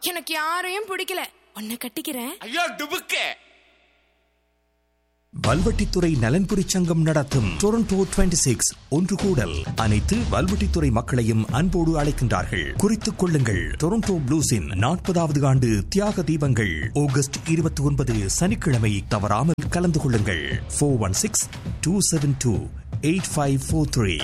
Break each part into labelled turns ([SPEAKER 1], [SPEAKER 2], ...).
[SPEAKER 1] எனக்கு யாரையும் பிடிக்கல உன்னை கட்டிக்கிறேன்
[SPEAKER 2] ஐயோ டுபுக்கு
[SPEAKER 3] வல்வெட்டித்துறை நலன்புரி சங்கம் நடத்தும் டொரண்டோ 26 சிக்ஸ் ஒன்று கூடல் அனைத்து வல்வெட்டித்துறை மக்களையும் அன்போடு அழைக்கின்றார்கள் குறித்துக் கொள்ளுங்கள் டொரண்டோ ப்ளூஸின் நாற்பதாவது ஆண்டு தியாக தீபங்கள் ஆகஸ்ட் இருபத்தி ஒன்பது சனிக்கிழமை தவறாமல் கலந்து கொள்ளுங்கள் four one six two seven two eight five four three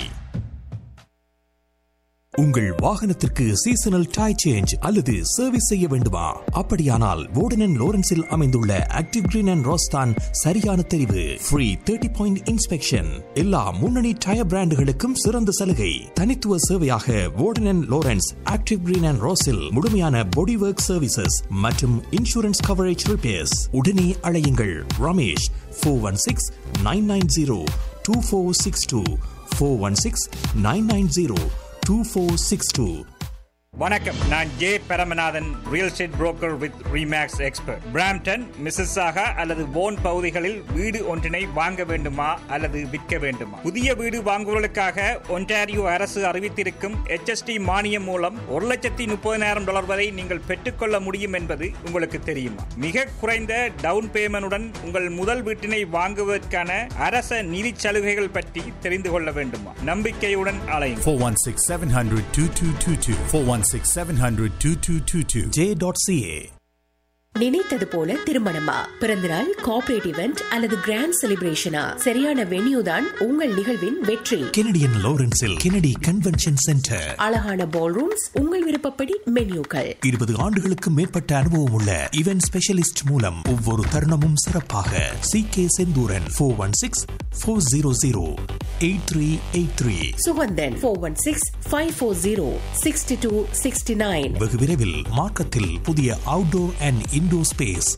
[SPEAKER 3] உங்கள் வாகனத்திற்கு சீசனல் டை சேஞ்ச் அல்லது சர்வீஸ் செய்ய வேண்டுமா அப்படியானால் வோர்டன் லோரன்ஸில் அமைந்துள்ள ஆக்டிவ் கிரீன் அண்ட் ரோஸ்தான் சரியான தெரிவு ஃப்ரீ தேர்ட்டி பாயிண்ட் இன்ஸ்பெக்ஷன் எல்லா முன்னணி டயர் பிராண்டுகளுக்கும் சிறந்த சலுகை தனித்துவ சேவையாக Wharton Lawrence active green and ரோஸில் முழுமையான பாடி ஒர்க் சர்வீசஸ் மற்றும் இன்சூரன்ஸ் கவரேஜ் ரிப்பேர்ஸ் உடனே அழையுங்கள் Ramesh four one six nine nine zero two four six two four one six nine nine zero 2462.
[SPEAKER 4] வணக்கம் நான் J Paramanathan real estate broker with Remax expert Brampton Mississauga அல்லது போன் பகுதிகளில் வீடு ஒன்றினை வாங்க வேண்டுமா அல்லது விற்க வேண்டுமா புதிய வீடு வாங்குவதற்காக ஒன்டாரியோ அரசு அறிவித்திருக்கும் HST மானியம் மூலம் ஒரு லட்சத்தி முப்பதினாயிரம் டாலர் வரை நீங்கள் பெற்றுக்கொள்ள முடியும் என்பது உங்களுக்கு தெரியுமா மிக குறைந்த டவுன் பேமெண்டுடன் உங்கள் முதல் வீட்டினை வாங்குவதற்கான அரச நிதி சலுகைகள் பற்றி தெரிந்து கொள்ள வேண்டுமா நம்பிக்கையுடன் அலையும்
[SPEAKER 5] 416 700 2222. 416 700 2222.
[SPEAKER 3] J.ca.
[SPEAKER 6] நினைத்தது போல திருமணமா பிறந்தநாள் கார்ப்பரேட் இவெண்ட் அல்லது கிராண்ட் செலிப்ரேஷனா சரியான வென்யூ தான் உங்கள் நிகழ்வின் வெற்றி
[SPEAKER 3] Canadian Lawrenceல் Kennedy Convention Center.
[SPEAKER 6] அழகான பால் ரூம்ஸ் உங்கள் விருப்பப்படி மென்யூக்கள்
[SPEAKER 3] இருபது ஆண்டுகளுக்கு மேற்பட்ட அனுபவம் உள்ள இவென்ட் ஸ்பெஷலிஸ்ட் மூலம் ஒவ்வொரு தருணமும் சிறப்பாக C K Senthooran four one six four zero zero eight three eight three
[SPEAKER 6] Sugandhan four one six five four zero sixty two sixty nine
[SPEAKER 3] வெகு விரைவில் மார்க்கத்தில் புதிய outdoor and indoor space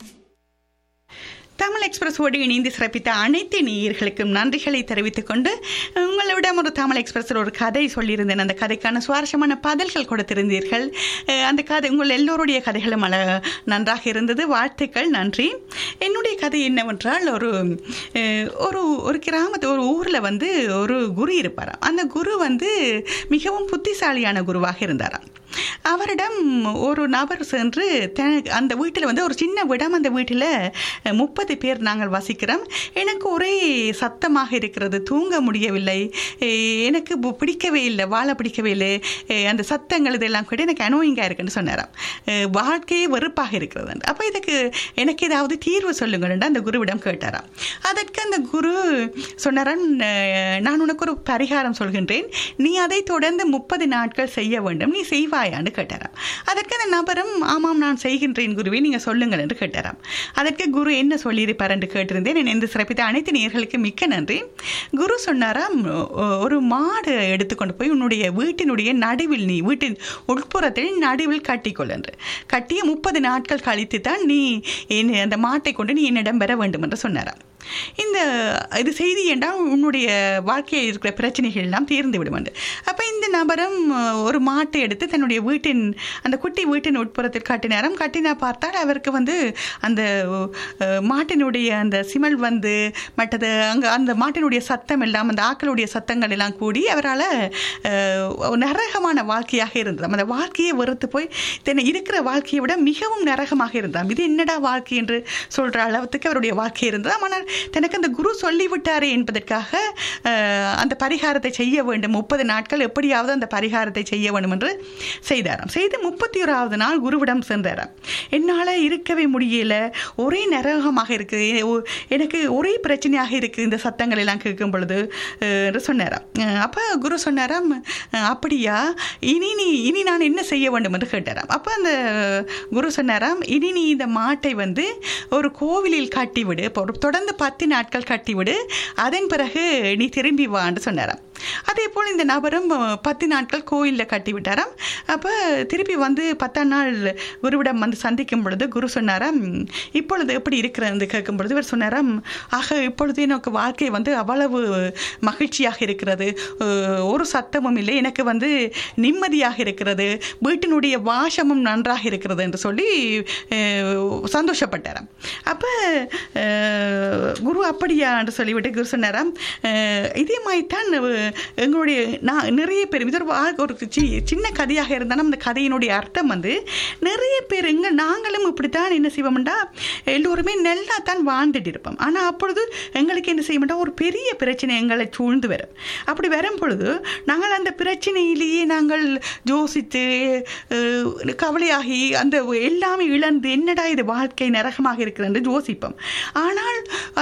[SPEAKER 7] Tamil எக்ஸ்பிரஸோடு இணைந்து சிறப்பித்த அனைத்து நேயர்களுக்கும் நன்றிகளை தெரிவித்துக் கொண்டு உங்களிடம் ஒரு தமிழ் எக்ஸ்பிரஸில் ஒரு கதை சொல்லியிருந்தேன் அந்த கதைக்கான சுவாரஸ்யமான பதில்கள் கொடுத்திருந்தீர்கள் அஹ் அந்த கதை உங்கள் எல்லோருடைய கதைகளும் அழ நன்றாக இருந்தது வாழ்த்துக்கள் நன்றி என்னுடைய கதை என்னவென்றால் ஒரு அஹ், ஒரு ஒரு கிராமத்து ஒரு ஊரில் வந்து ஒரு குரு இருப்பாராம் அந்த குரு வந்து மிகவும் புத்திசாலியான குருவாக இருந்தாராம் அவரிடம் ஒரு நபர் சென்று தனக்கு அந்த வீட்டில் வந்து ஒரு சின்ன விடம் அந்த வீட்டில் முப்பது பேர் நாங்கள் வசிக்கிறோம் எனக்கு ஒரே சத்தமாக இருக்கிறது தூங்க முடியவில்லை எ- எனக்கு பு- பிடிக்கவே இல்லை வாழ பிடிக்கவே இல்லை எ, அந்த சத்தங்கள் இதெல்லாம் கூட எனக்கு அனோயிங்காக இருக்குன்னு சொன்னாராம் எ, வாழ்க்கையே வெறுப்பாக இருக்கிறது அப்போ இதுக்கு எனக்கு ஏதாவது தீர்வு சொல்லுங்கன்னு அந்த குருவிடம் கேட்டாராம் அதற்கு அந்த குரு சொன்னாராம் "அஹ், நான் உனக்கு ஒரு பரிகாரம் சொல்கின்றேன் நீ அதை தொடர்ந்து முப்பது நாட்கள் செய்ய வேண்டும் நீ செய்வாயான்னு கேட்டாராம் அதற்கு அந்த நபரும் ஆமாம் நான் செய்கின்றேன் குருவே நீங்கள் சொல்லுங்கள் என்று கேட்டாராம் அதற்கு குரு என்ன சொல்லியிருப்பார் என்று கேட்டிருந்தேன் என்னை இந்த சிறப்பித்த அனைத்து நேர்களுக்கு மிக்க நன்றி குரு சொன்னாராம் "ஒ- ஒரு மாடு எடுத்துக்கொண்டு போய் உன்னுடைய வீட்டினுடைய நடுவில் நீ வீட்டின் உட்புறத்தில் நடுவில் கட்டிக்கொள் என்று கட்டிய முப்பது நாட்கள் கழித்து தான் நீ என்னை- அந்த மாட்டை கொண்டு நீ என்னிடம் பெற வேண்டும் என்று சொன்னாராம் இந்த இது செய்தி என்றால் உன்னுடைய வாழ்க்கையில் இருக்கிற பிரச்சனைகள் எல்லாம் தீர்ந்து விடும் என்று அப்போ இந்த நபரும் அஹ், ஒரு மாட்டை எடுத்து தன்னுடைய வீட்டின் அந்த குட்டி வீட்டின் உட்புறத்தில் கட்டினாராம் கட்டினா பார்த்தால் அவருக்கு வந்து அந்த அஹ், மாட்டினுடைய அந்த சிமல் வந்து மற்றது அங்கே அந்த மாட்டினுடைய சத்தம் எல்லாம் அந்த ஆக்களுடைய சத்தங்கள் எல்லாம் கூடி அவரால் நரகமான வாழ்க்கையாக இருந்தார் அந்த வாழ்க்கையை வெறுத்து போய் தன்னை இருக்கிற வாழ்க்கையை விட மிகவும் நரகமாக இருந்தார் இது என்னடா வாழ்க்கை என்று சொல்கிற அளவுக்கு அவருடைய வாழ்க்கை இருந்தது ஆனால் தனக்கு அந்த குரு சொல்லிவிட்டாரே என்பதற்காக அஹ், அந்த பரிகாரத்தை செய்ய வேண்டும் முப்பது நாட்கள் எப்படியாவது அந்த பரிகாரத்தை செய்ய வேண்டும் என்று செய்தாராம் செய்து முப்பத்தி ஓராவது நாள் குருவிடம் சென்றாராம் என்னால் இருக்கவே முடியல ஒரே நரகமாக இருக்கு எ- ஒ- எனக்கு ஒரே பிரச்சனையாக இருக்கு இந்த சத்தங்கள் எல்லாம் கேட்கும் பொழுது அஹ், என்று சொன்னாராம் அஹ், அப்ப குரு சொன்னாராம் அஹ், அப்படியா இனி நீ இனி நான் என்ன செய்ய வேண்டும் என்று கேட்டாராம் அப்ப அந்த குரு சொன்னாராம் இனி நீ இந்த மாட்டை வந்து ஒரு கோவிலில் கட்டிவிடு இப்போ ஒரு தொடர்ந்து பத்து நாட்கள் கட்டிவிடு அதன் பிறகு நீ திரும்பி வான்னு சொன்னாராம் அதே போல் இந்த நபரும் அஹ், பத்து நாட்கள் கோயிலில் கட்டி விட்டாராம் அப்போ திருப்பி வந்து பத்தாம் நாள் குருவிடம் வந்து சந்திக்கும் பொழுது குரு சொன்னாராம் இப்பொழுது எப்படி இருக்கிறது கேட்கும் பொழுது இவர் சொன்னாராம் ஆக இப்பொழுது எனக்கு வாழ்க்கை வந்து அவ்வளவு மகிழ்ச்சியாக இருக்கிறது அஹ், ஒரு சத்தமும் இல்லை எனக்கு வந்து நிம்மதியாக இருக்கிறது வீட்டினுடைய வாசமும் நன்றாக இருக்கிறது என்று சொல்லி அஹ், சந்தோஷப்பட்டாராம் அப்போ குரு அப்படியா என்று சொல்லிவிட்டு குரு சொன்னாராம் அஹ், இதே மாதிரி தான் அஹ், எங்களுடைய நான் நிறைய பேர் இது ஒரு வா- ஒரு சி- சின்ன கதையாக இருந்தாலும் அந்த கதையினுடைய அர்த்தம் வந்து நிறைய பேர் எங்க நாங்களும் இப்படித்தான் என்ன செய்வோம்டா எல்லோருமே நல்லா தான் வாழ்ந்துட்டு இருப்போம் ஆனால் அப்பொழுது எங்களுக்கு என்ன செய்ய மாட்டோம் ஒரு பெரிய பிரச்சனை எங்களை சூழ்ந்து வரும் அப்படி வரும் பொழுது நாங்கள் அந்த பிரச்சனையிலேயே நாங்கள் யோசித்து அஹ், கவலையாகி அந்த எல்லாமே இழந்து என்னடா இது வாழ்க்கை நரகமாக இருக்கிறது என்று யோசிப்போம் ஆனால் அந்த